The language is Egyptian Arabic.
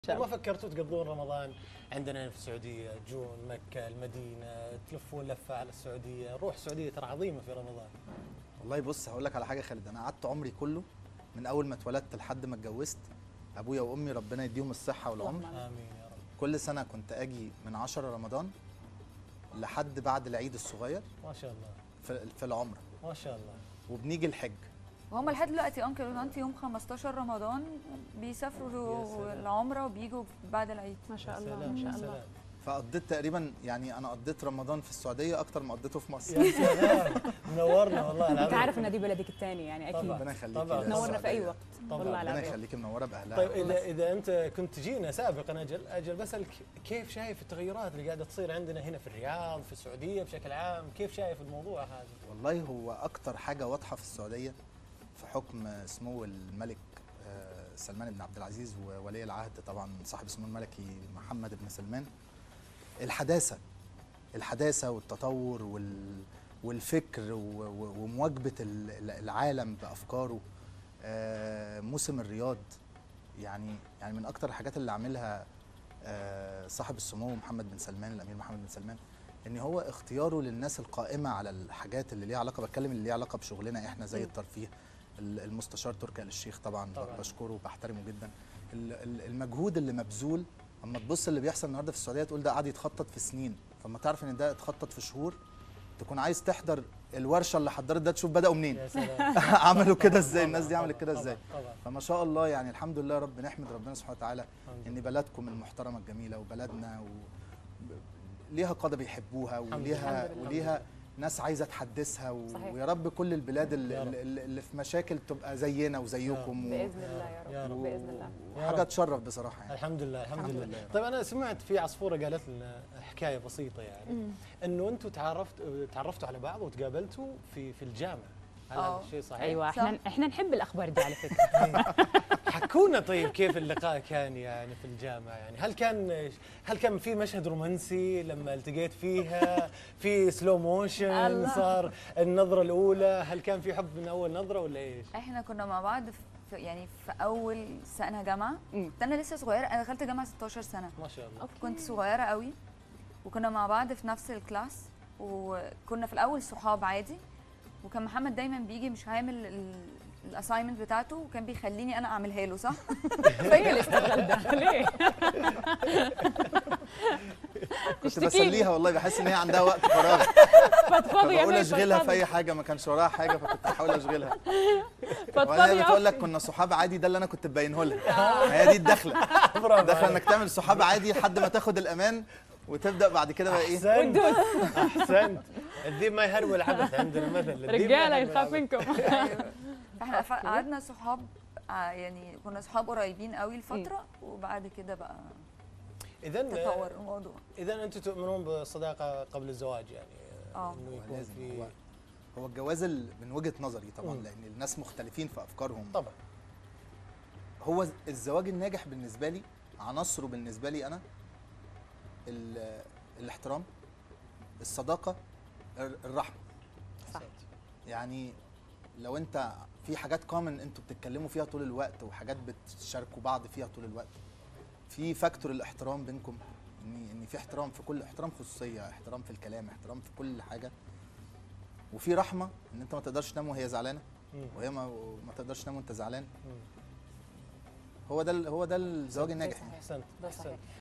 شاء ما الله. فكرتوا تقضون رمضان عندنا في السعوديه تجون مكه المدينه تلفون لفه على السعوديه روح السعوديه ترى عظيمه في رمضان والله بص هقول لك على حاجه يا خالد انا قعدت عمري كله من اول ما اتولدت لحد ما اتجوزت ابويا وامي ربنا يديهم الصحه والعمر اللهم امين يا رب كل سنه كنت اجي من 10 رمضان لحد بعد العيد الصغير ما شاء الله في في العمره ما شاء الله وبنيجي الحج وهم لحد دلوقتي انكل وانت يوم 15 رمضان يا بيسافروا سلام. العمره وبيجوا بعد العيد ما شاء يا الله سلام ما يا شاء الله سلام فقضيت تقريبا يعني انا قضيت رمضان في السعوديه اكتر ما قضيته في مصر يا سلام منورنا والله انت العظيم عارف ان دي بلدك الثاني يعني اكيد طبعاً. ربنا يخليك طبعاً. تنورنا في اي وقت طبعاً. والله ربنا العظيم يخليك منوره باهلها طيب اذا اذا انت كنت تجينا سابقا اجل اجل بسالك كيف شايف التغيرات اللي قاعده تصير عندنا هنا في الرياض في السعوديه بشكل عام كيف شايف الموضوع هذا والله هو اكتر حاجه واضحه في السعوديه في حكم سمو الملك آه، سلمان بن عبد العزيز وولي العهد طبعا صاحب السمو الملكي محمد بن سلمان الحداثه الحداثه والتطور وال والفكر و- و- ومواكبه ال- ال- العالم بافكاره آه، موسم الرياض يعني يعني من اكتر الحاجات اللي عاملها آه، صاحب السمو محمد بن سلمان الامير محمد بن سلمان ان هو اختياره للناس القائمه على الحاجات اللي ليها علاقه بتكلم اللي ليها علاقه بشغلنا احنا زي مم. الترفيه ال- المستشار تركي آل الشيخ طبعا, طبعاً. بشكره وبحترمه جدا ال- ال- المجهود اللي مبذول اما تبص اللي بيحصل النهارده في السعوديه تقول ده قعد يتخطط في سنين فما تعرف ان ده اتخطط في شهور تكون عايز تحضر الورشه اللي حضرت ده تشوف بداوا منين يا سلام عملوا كده ازاي طبعاً، الناس دي عملت طبعاً، كده طبعاً، ازاي طبعا فما شاء الله يعني الحمد لله رب نحمد ربنا سبحانه وتعالى الحمد ان لله. بلدكم المحترمه الجميله وبلدنا و... ب- ليها قاده بيحبوها الحمد وليها لله. وليها ناس عايزه تحدثها و... صحيح. ويا رب كل البلاد يا اللي, رب. اللي اللي في مشاكل تبقى زينا وزيكم و... باذن الله يا يا رب رب. باذن الله يا وحاجه رب. تشرف بصراحه يعني الحمد لله الحمد, الحمد لله. لله. طيب انا سمعت في عصفوره قالت لنا حكايه بسيطه يعني انه انتم تعرفت تعرفتوا على بعض وتقابلتوا في في الجامعه هل هذا آه. الشيء صحيح؟ ايوه صح. احنا احنا نحب الاخبار دي على فكره حكونا طيب كيف اللقاء كان يعني في الجامعه يعني هل كان هل كان في مشهد رومانسي لما التقيت فيها في سلو موشن الله. صار النظره الاولى هل كان في حب من اول نظره ولا ايش؟ احنا كنا مع بعض في يعني في اول سنه جامعه مم. كنت انا لسه صغيره انا دخلت جامعه 16 سنه ما شاء الله أوكي. كنت صغيره قوي وكنا مع بعض في نفس الكلاس وكنا في الاول صحاب عادي وكان محمد دايما بيجي مش عامل الاساينمنت بتاعته وكان بيخليني انا اعملها له صح فين الاستغلال ده ليه كنت اشتكيلي. بسليها والله بحس ان هي عندها وقت فراغ فضفضي يا فبقول ميت اشغلها في فضفضي. اي حاجه ما كانش وراها حاجه فكنت بحاول اشغلها فضفضي وهي يا بتقول لك أختي. كنا صحاب عادي ده اللي انا كنت ببينه لها هي دي الدخله برافو الدخله عليك. انك تعمل صحاب عادي لحد ما تاخد الامان وتبدا بعد كده بقى ايه احسنت احسنت الذيب ما يهرول عبث عندنا مثل الذيب ما رجاله يهرول يخاف عبث. منكم ايوه فاحنا ف- قعدنا صحاب آه، يعني كنا صحاب قريبين قوي لفتره وبعد كده بقى اذا تطور الموضوع اذا انتم تؤمنون بالصداقه قبل الزواج يعني آه. انه هو يكون لازم في هو هو الجواز ال- من وجهه نظري طبعا مم. لان الناس مختلفين في افكارهم طبعا هو الزواج الناجح بالنسبه لي عناصره بالنسبه لي انا ال- الاحترام الصداقه الر- الرحمه صح. يعني لو انت في حاجات كومن انتوا بتتكلموا فيها طول الوقت وحاجات بتشاركوا بعض فيها طول الوقت في فاكتور الاحترام بينكم ان ان في احترام في كل احترام خصوصيه احترام في الكلام احترام في كل حاجه وفي رحمه ان انت ما تقدرش تنام وهي زعلانه مم. وهي ما, ما تقدرش تنام وانت زعلان مم. هو ده ال- هو ده الزواج الناجح صحيح. احسنت ده صحيح. احسنت